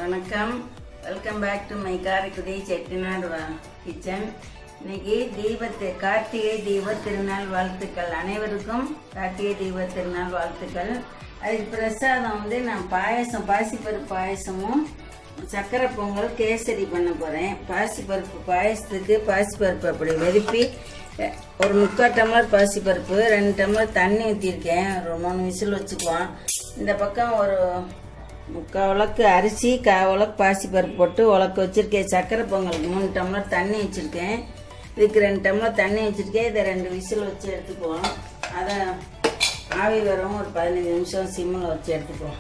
வணக்கம் welcome back to my Karaikudi Chettinad kitchen இன்னைக்கு தீபத்து கார்த்திகை தீப திருநாள் வாழ்த்துக்கள் அனைவருக்கும் கார்த்திகை தீப திருநாள் வாழ்த்துக்கள் அதுக்கு பிரசாதம் வந்து நான் பாயசம் பாசிப்பருப்பு பாயசமும் சக்கரை பொங்கல் கேசரி பண்ண போகிறேன் பாசிப்பருப்பு பாயசத்துக்கு பாசிப்பருப்பு அப்படி வெதுப்பி அஹ், ஒரு முக்கால் டம்ளர் பாசிப்பருப்பு ரெண்டு டம்ளர் தண்ணி ஊற்றிருக்கேன் ஒரு மூணு விசில் வச்சுக்குவோம் இந்த பக்கம் ஒரு முக்கால் உலக்கு அரிசி கால் உலக்கு பாசிப்பருப்பு போட்டு உலக்கு வச்சுருக்கேன் சக்கரை பொங்கலுக்கு மூணு டம்ளர் தண்ணி வச்சுருக்கேன் இதுக்கு ரெண்டு டம்ளர் தண்ணி வச்சுருக்கேன் இதை ரெண்டு விசில் வச்சு எடுத்துக்குவோம் அதை ஆவி வரவும் ஒரு பதினஞ்சு நிமிஷம் சிம்மில் வச்சு எடுத்துக்குவோம்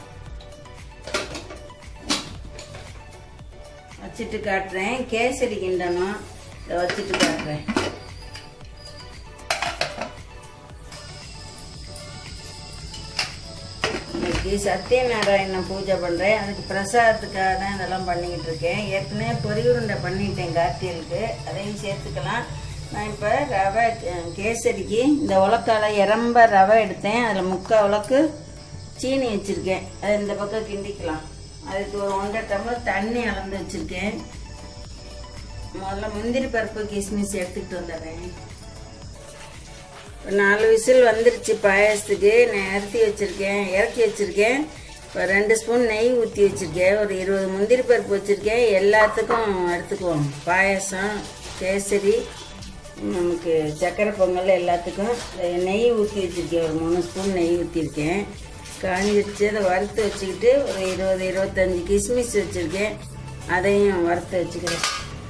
வச்சுட்டு காட்டுறேன் கேசரி கிண்டணும் இதை வச்சுட்டு காட்டுறேன் இன்னைக்கு சத்யநாராயண பூஜை பண்ணுறேன் அதுக்கு பிரசாதத்துக்காக தான் இதெல்லாம் பண்ணிக்கிட்டு இருக்கேன் ஏற்கனவே பொரி உருண்டை பண்ணிட்டேன் கார்த்திகளுக்கு அதையும் சேர்த்துக்கலாம் நான் இப்போ ரவை அஹ், கேசரிக்கு இந்த உலக்கால இறம்ப ரவை எடுத்தேன் அதில் முக்கால் உலக்கு சீனி வச்சுருக்கேன் அதை இந்த பக்கம் கிண்டிக்கலாம் அதுக்கு ஒரு ஒன்றரை டம்ளர் தண்ணி அளந்து வச்சுருக்கேன் முதல்ல முந்திரி பருப்பு கிஸ்மிஸ் எடுத்துக்கிட்டு வந்துடுறேன் ஒரு நாலு விசில் வந்துருச்சு பாயாசத்துக்கு நான் இறக்கி வச்சுருக்கேன் இறக்கி வச்சுருக்கேன் இப்போ ரெண்டு ஸ்பூன் நெய் ஊற்றி வச்சுருக்கேன் ஒரு இருபது முந்திரி பருப்பு வச்சுருக்கேன் எல்லாத்துக்கும் எடுத்துக்குவோம் பாயாசம் கேசரி நமக்கு சக்கரை பொங்கல் எல்லாத்துக்கும் நெய் ஊற்றி வச்சுருக்கேன் ஒரு மூணு ஸ்பூன் நெய் ஊற்றிருக்கேன் காஞ்சிருச்சு அதை வறுத்து வச்சுக்கிட்டு ஒரு இருபது இருபத்தஞ்சி கிஸ்மிஸ் வச்சுருக்கேன் அதையும் வறுத்து வச்சுக்கிறேன்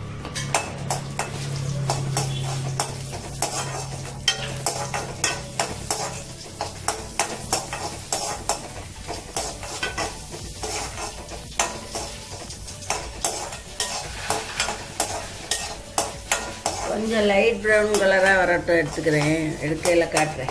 கொஞ்சம் லைட் ப்ரௌன் கலராக வரட்டும் எடுத்துக்கிறேன் எடுக்கையில் காட்டுறேன்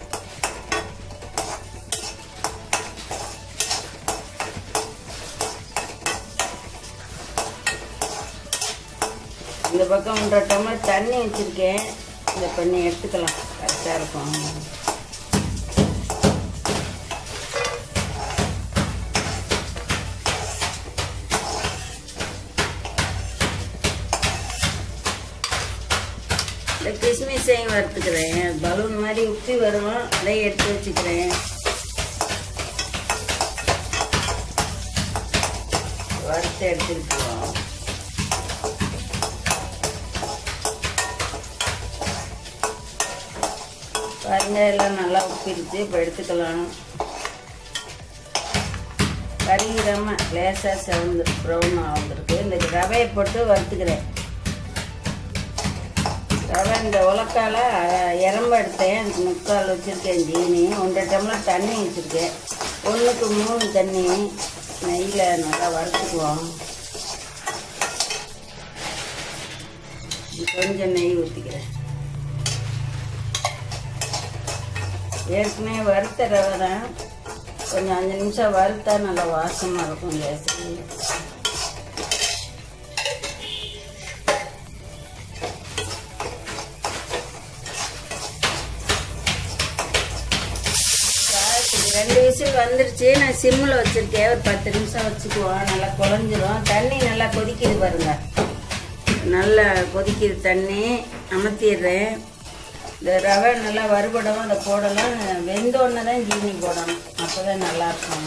இந்த பக்கம் ஒன்றரை டம்ளர் தண்ணி வச்சுருக்கேன் இதை பண்ணி எடுத்துக்கலாம் கரெக்டாக இருக்கும் இந்த கிஸ்மிஸையும் வறுத்துக்கிறேன் பலூன் மாதிரி உப்பி வரும் அதையும் எடுத்து வச்சுக்கிறேன் வறுத்து எடுத்துக்கிட்டுருவோம் பாருங்க எல்லாம் நல்லா உப்பிருச்சு இப்போ எடுத்துக்கலாம் கறியிடாம லேசாக செவந்து ப்ரௌன் ஆகுதுருக்கு இந்த ரவையை போட்டு வறுத்துக்கிறேன் ரவை இந்த உலக்கால இறம்ப எடுத்தேன் அதுக்கு முக்கால் வச்சுருக்கேன் ஜீனி ஒன்றரை டம்ளர் தண்ணி வச்சுருக்கேன் ஒன்றுக்கு மூணு தண்ணி நெய்யில் நல்லா வறுத்துக்குவோம் கொஞ்சம் நெய் ஊற்றிக்கிறேன் ஏற்கனவே வறுத்த ரவை தான் கொஞ்சம் அஞ்சு நிமிஷம் வறுத்தா நல்லா வாசமாக இருக்கும் கேசரி சாதத்துக்கு ரெண்டு விசில் வந்துருச்சு நான் சிம்மில் வச்சுருக்கேன் ஒரு பத்து நிமிஷம் வச்சுக்குவோம் நல்லா குழஞ்சிரும் தண்ணி நல்லா கொதிக்குது பாருங்க நல்லா கொதிக்குது தண்ணி அமர்த்திடுறேன் இந்த ரவை நல்லா வறுபடவும் அதை போடலாம் வெந்தோடனே தான் ஜீனி போடணும் அப்போ தான் நல்லாயிருக்கும்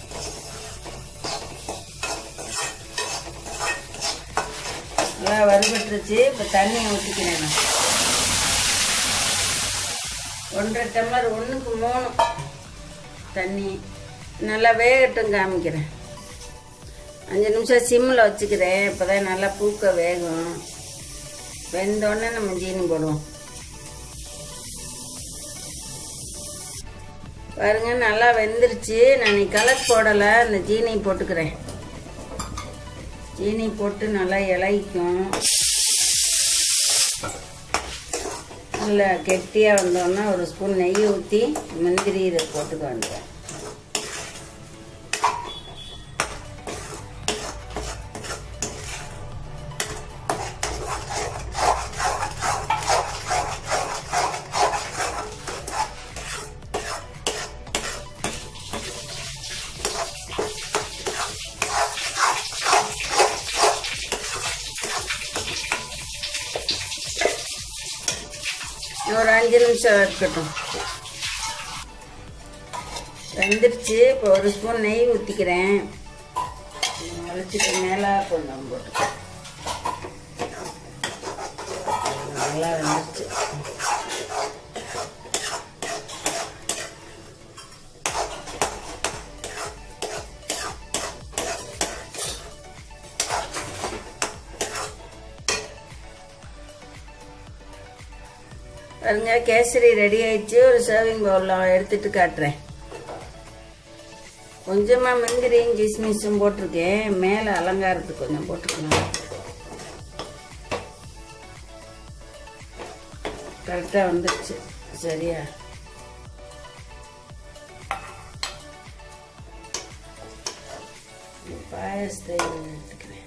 நல்லா வறுபட்டுருச்சு இப்போ தண்ணியை ஊற்றிக்கிறேன் நான் ஒன்றரை டம்ளர் ஒன்றுக்கு மூணு தண்ணி நல்லா வேகட்டும் காமிக்கிறேன் அஞ்சு நிமிஷம் சிம்மில் வச்சுக்கிறேன் இப்போ தான் நல்லா பூக்க வேகும் வெந்தோடனே நம்ம ஜீனி போடுவோம் பாருங்க நல்லா வெந்துருச்சு நான் கலர் போடலை அந்த ஜீனி போட்டுக்கிறேன் ஜீனி போட்டு நல்லா இலைக்கும் நல்லா கெட்டியாக வந்தோன்னா ஒரு ஸ்பூன் நெய் ஊற்றி முந்திரி இதை போட்டுக்க வேண்டியது ஒரு அஞ்சு நிமிஷம் இருக்கட்டும் வெந்துருச்சு இப்போ ஒரு ஸ்பூன் நெய் ஊற்றிக்கிறேன் வலிச்சிட்டு மேலே கொஞ்சம் போட்டு நல்லா வெந்துருச்சு பாருங்க கேசரி ரெடி ஆயிடுச்சு ஒரு சர்விங் பவுலில் எடுத்துட்டு காட்டுறேன் கொஞ்சமாக முந்திரியும் கிஸ்மிஸும் போட்டிருக்கேன் மேலே அலங்காரத்துக்கு கொஞ்சம் போட்டுக்கலாம் கரெக்டாக வந்துடுச்சு சரியா பாயசத்தை எடுத்துக்கிறேன்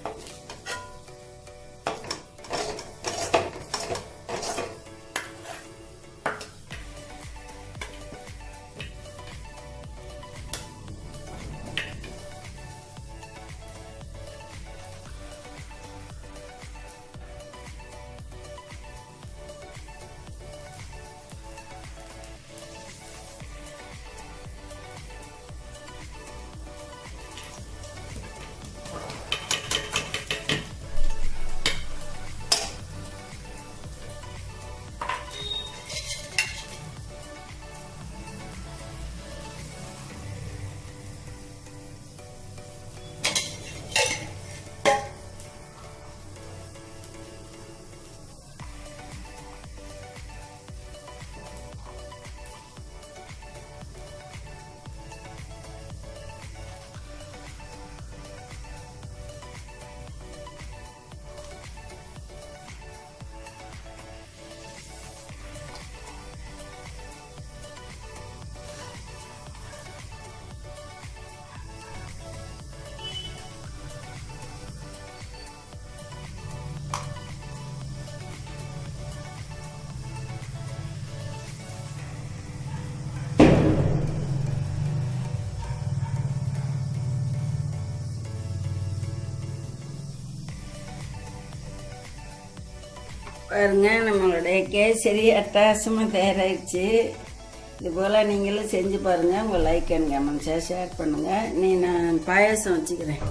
பாருங்க நம்மளுடைய கேசரி அட்டகாசமாக தயாராகிடுச்சு இது போல் நீங்களும் செஞ்சு பாருங்கள் உங்கள் லைக் அண்ட் கமெண்ட்ஸை ஷேர் பண்ணுங்கள் நீ நான் பாயாசம் வச்சுக்கிறேன்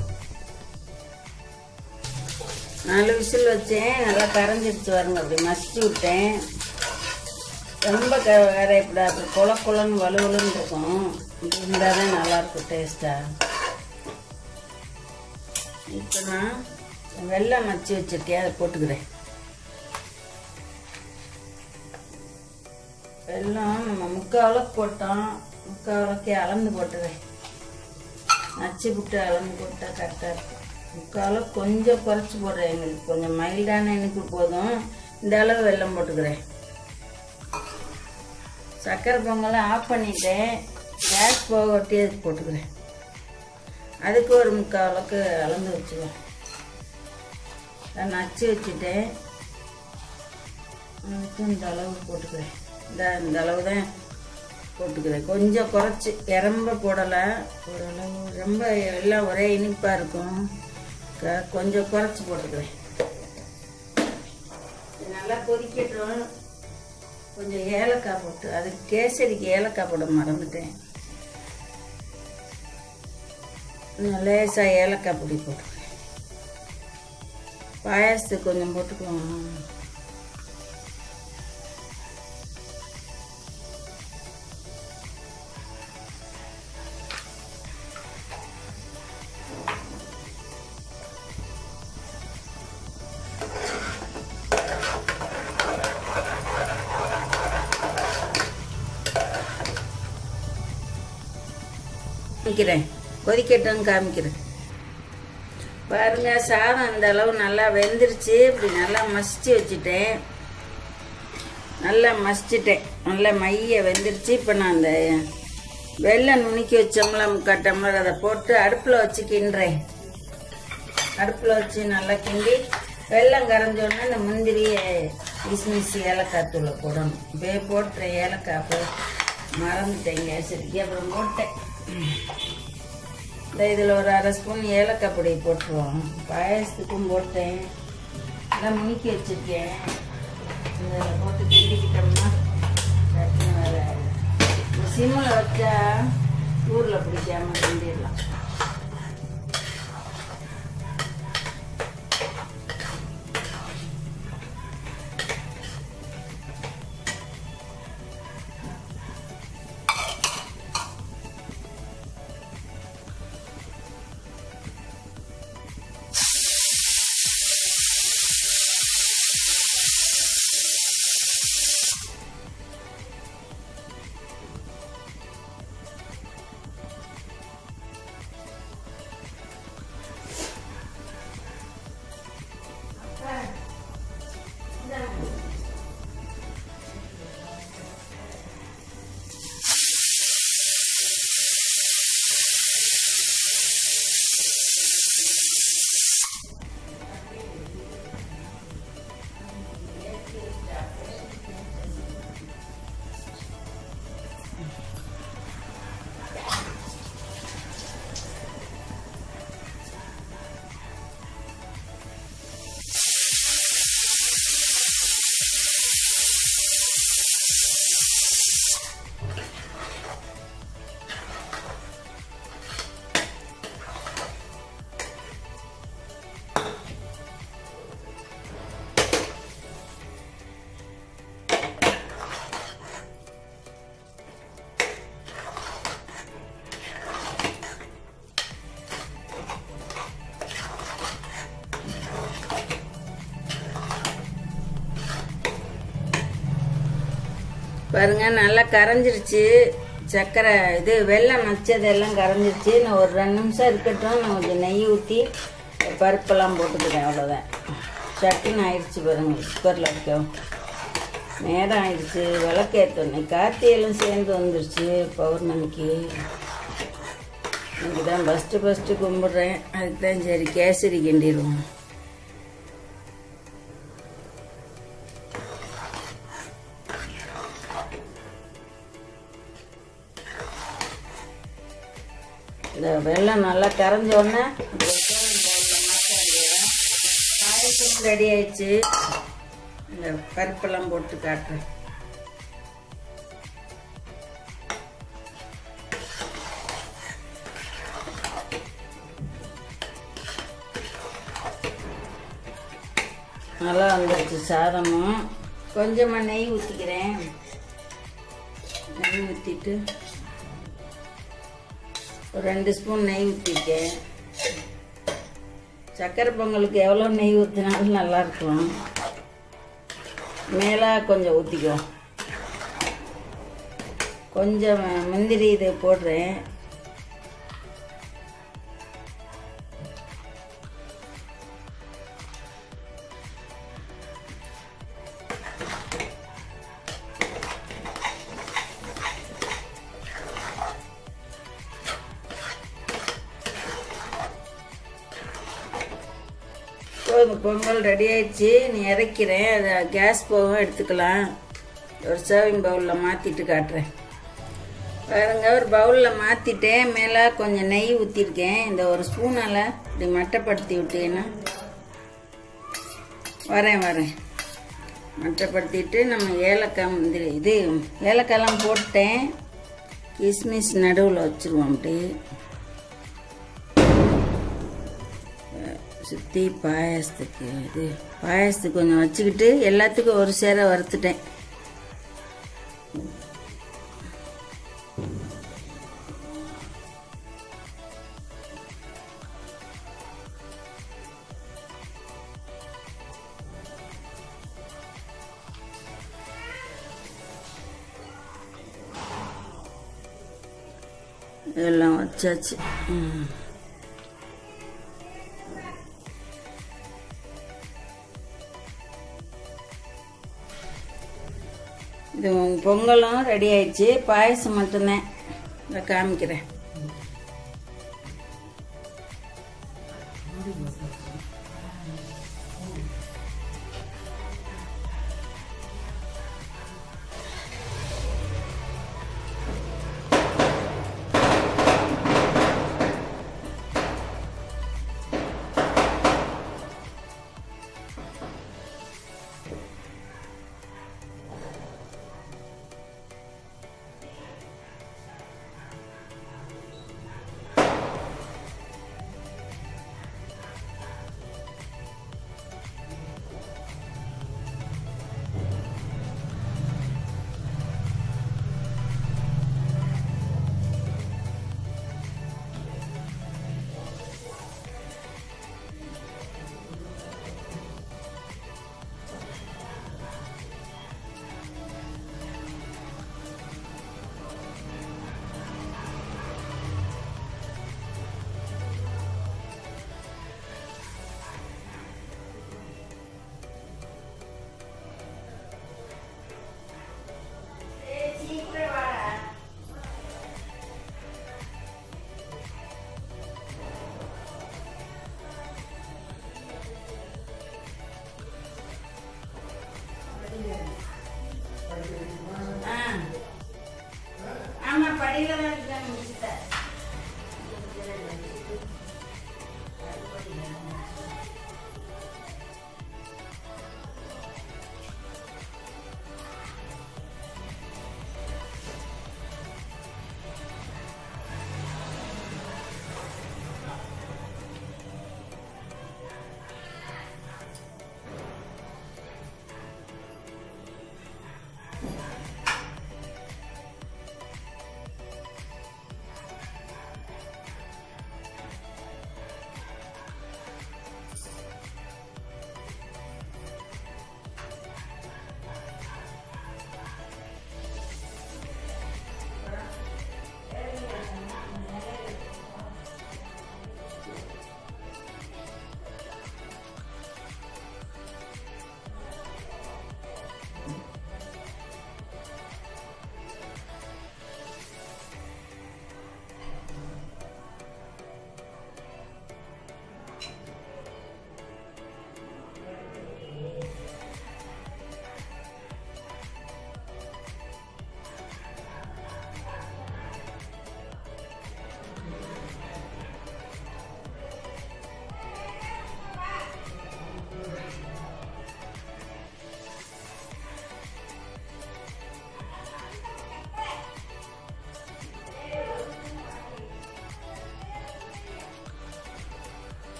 நாலு விசில் வச்சேன் நல்லா கரைஞ்சிருச்சு பாருங்க அப்படி மசிச்சு விட்டேன் ரொம்ப க கரையப்படாது குள குளன்னு வலுவலுன்னு இருக்கும் இது இருந்தால் தான் நல்லாயிருக்கும் டேஸ்ட்டாக இப்போ நான் வெள்ளம் மச்சி வச்சுருக்கேன் அதை போட்டுக்கிறேன் வெல்லம் நம்ம முக்கால் அளவுக்கு போட்டோம் முக்கால் அளவுக்கு அளந்து போட்டுறேன் நச்சு விட்டு அளந்து போட்டால் கரெக்டாக இருக்கும் முக்கால் அளவுக்கு கொஞ்சம் குறைச்சி போடுறேன் எங்களுக்கு கொஞ்சம் மைல்டான இனிப்பு போதும் இந்த அளவு வெல்லம் போட்டுக்கிறேன் சர்க்கரை பொங்கலை ஆஃப் பண்ணிட்டேன் கேஸ் போக ஒட்டி அதுக்கு போட்டுக்கிறேன் அதுக்கு ஒரு முக்கால் அளவுக்கு அளந்து வச்சுக்குவேன் நான் நச்சு வச்சுட்டேன் அதுக்கு இந்த அளவு போட்டுக்கிறேன் இந்த இந்த அளவு தான் போட்டுக்கிறேன் கொஞ்சம் குறைச்சி ரொம்ப போடலை ஓரளவு ரொம்ப எல்லாம் ஒரே இனிப்பாக இருக்கும் க- கொஞ்சம் குறைச்சி போட்டுக்கிறேன் இது நல்லா கொதிக்கட்டும் கொஞ்சம் ஏலக்காய் போட்டு அது கேசரிக்கு ஏலக்காய் போட மறந்துட்டேன் இன்னும் லேசாக ஏலக்காய் பொடி போட்டுக்கிறேன் பாயாசத்துக்கு கொஞ்சம் போட்டுக்குவோம் காமிக்கிறேன் கொதிக்கட்டும் காமிக்கிறேன் பாருங்க சாதம் இந்த அளவு நல்லா வெந்துருச்சு இப்படி நல்லா மசிச்சு வச்சுட்டேன் நல்லா மசிச்சிட்டேன் நல்லா மைய வெந்துருச்சு இப்போ நான் அந்த வெள்ளம் நுணுக்கி வச்சோம்ல முக்கால் டம்ளர் அதை போட்டு அடுப்பில் வச்சு கிண்டுறேன் அடுப்பில் வச்சு நல்லா கிண்டி வெள்ளம் கரைஞ்சோடனே இந்த முந்திரி கிஸ்மிஸ் ஏலக்காய் தூளை போடணும் இப்போயே போட்டுறேன் ஏலக்காய் போ மறந்துட்டேன் கேசரிக்கு அப்புறம் போட்டேன் இந்த இதில் ஒரு அரை ஸ்பூன் ஏலக்காய் பொடி போட்டுருவோம் பாயசத்துக்கும் போட்டேன் எல்லாம் முணுக்கி வச்சுருக்கேன் இதில் போட்டு கிண்டிக்கிட்டோம்னா சிம்மில் வச்சா ஊரில் பிடிக்காம கிண்டிடலாம் பாருங்க நல்லா கரைஞ்சிருச்சு சர்க்கரை இது வெள்ளம் நச்சதெல்லாம் கரைஞ்சிருச்சு நான் ஒரு ரெண்டு நிமிஷம் இருக்கட்டும் நான் கொஞ்சம் நெய் ஊற்றி பருப்பெல்லாம் போட்டுக்கிறேன் அவ்வளோதான் சட்டுன்னு ஆயிடுச்சு பாருங்க குக்கரில் வைக்கவும் நேரம் ஆயிடுச்சு விளக்கேற்றணும் கார்த்திகையெல்லாம் சேர்ந்து வந்துருச்சு பௌர்ணமிக்கு இன்னைக்கு தான் ஃபஸ்ட்டு ஃபஸ்ட்டு கும்பிட்றேன் அதுக்கு தான் சரி கேசரி கிண்டிடுவோம் இந்த வெள்ளம் நல்லா கரைஞ்ச உடனே பாயசம் ரெடி ஆயிடுச்சு இந்த பருப்பெல்லாம் போட்டு காட்டுறேன் நல்லா வந்துருச்சு சாதமும் கொஞ்சமாக நெய் ஊற்றிக்கிறேன் நெய் ஊற்றிட்டு ஒரு ரெண்டு ஸ்பூன் நெய் ஊற்றிருக்கேன் சக்கரை பொங்கலுக்கு எவ்வளோ நெய் ஊற்றினாலும் நல்லா இருக்கும் மேலே கொஞ்சம் ஊற்றிக்கோ கொஞ்சம் முந்திரி இது போடுறேன் போதும் பொங்கல் ரெடி ஆயிடுச்சு நீ இறக்கிறேன் அதை கேஸ் போகவும் எடுத்துக்கலாம் ஒரு சர்விங் பவுலில் மாற்றிட்டு காட்டுறேன் பாருங்க ஒரு பவுலில் மாற்றிட்டேன் மேலே கொஞ்சம் நெய் ஊற்றிருக்கேன் இந்த ஒரு ஸ்பூனால் இப்படி மட்டைப்படுத்தி விட்டீங்கன்னா வரேன் வரேன் மட்டைப்படுத்திட்டு நம்ம ஏலக்காய் முந்திரி இது ஏலக்காய்லாம் போட்டேன் கிஸ்மிஸ் நடுவில் வச்சுருவோம் அப்படி சுற்றி பாயாசத்துக்கு இது பாயாசத்துக்கு கொஞ்சம் வச்சுக்கிட்டு எல்லாத்துக்கும் ஒரு சேர வறுத்துட்டேன் எல்லாம் வச்சாச்சு ம் இது பொங்கலும் ரெடி ஆயிடுச்சு பாயசம் மட்டும்தான் இதை காமிக்கிறேன்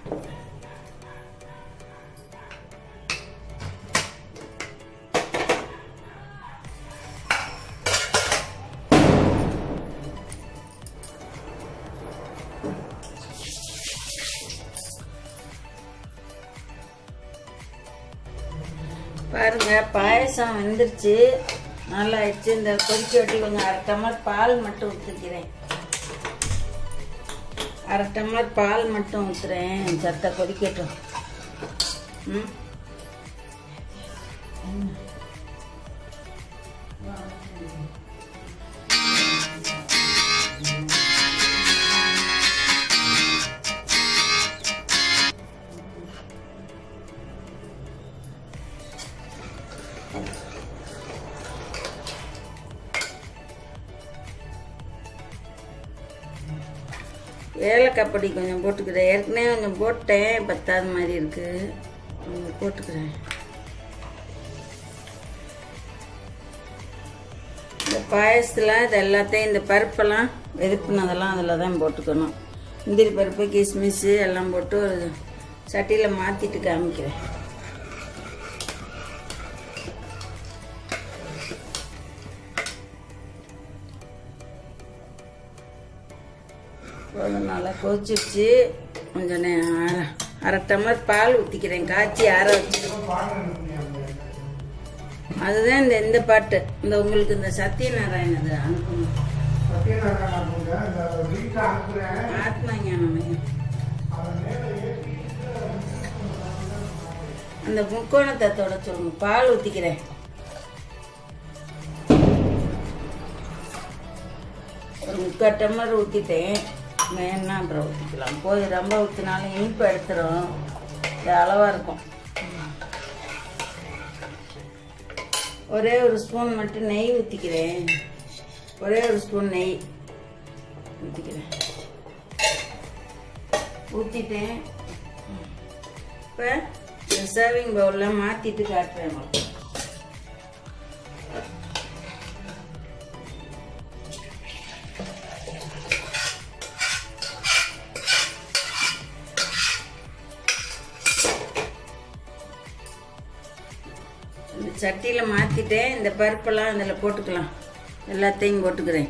பாருங்க பாயசம் வெந்துருச்சு நல்லா ஆயிடுச்சு இந்த கொதிக்க வட்டி கொஞ்சம் அரை டம்ளர் பால் மட்டும் ஊற்றிக்கிறேன் அரை டம்ளர் பால் மட்டும் ஊற்றுறேன் சத்த கொதிக்கட்டும் ம் ஏலக்காய் பொடி கொஞ்சம் போட்டுக்கிறேன் ஏற்கனவே கொஞ்சம் போட்டேன் பத்தாத மாதிரி இருக்கு கொஞ்சம் போட்டுக்கிறேன் இந்த பாயசத்தில் இது எல்லாத்தையும் இந்த பருப்பெல்லாம் வெதுப்புனதெல்லாம் அதில் தான் போட்டுக்கணும் முந்திரி பருப்பு கிஸ்மிஸ் எல்லாம் போட்டு ஒரு சட்டியில் மாற்றிட்டு காமிக்கிறேன் போதும் நல்லா கொதிச்சிருச்சு கொஞ்சம் நே அரை அரை டம்ளர் பால் ஊற்றிக்கிறேன் காய்ச்சி ஆற வச்சு அதுதான் இந்த இந்த பாட்டு இந்த உங்களுக்கு இந்த சத்யநாராயணது அனுப்பணும் ஆத்மா ஞானமயம் அந்த முக்கோணத்தோட சொல்லுங்க பால் ஊற்றிக்கிறேன் ஒரு முக்கால் டம்ளர் ஊற்றிட்டேன் வேணா அப்புறம் ஊற்றிக்கலாம் போய் ரொம்ப ஊற்றினாலும் இனிப்பு எடுத்துரும் இது அளவாக இருக்கும் ஒரே ஒரு ஸ்பூன் மட்டும் நெய் ஊற்றிக்கிறேன் ஒரே ஒரு ஸ்பூன் நெய் ஊற்றிக்கிறேன் ஊற்றிட்டேன் இப்போ இந்த சர்விங் பவுலில் மாற்றிட்டு காட்டுறேன் உங்களுக்கு இந்த சட்டியில் மாற்றிட்டேன் இந்த பருப்பெல்லாம் அதில் போட்டுக்கலாம் எல்லாத்தையும் போட்டுக்கிறேன்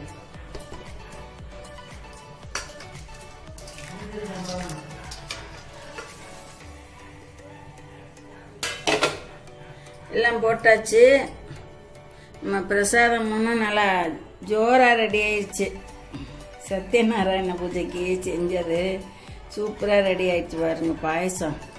எல்லாம் போட்டாச்சு நம்ம பிரசாதம் ஒன்றும் நல்லா ஜோராக ரெடி ஆயிடுச்சு சத்யநாராயண பூஜைக்கு செஞ்சது சூப்பராக ரெடி ஆயிடுச்சு பாருங்க பாயசம்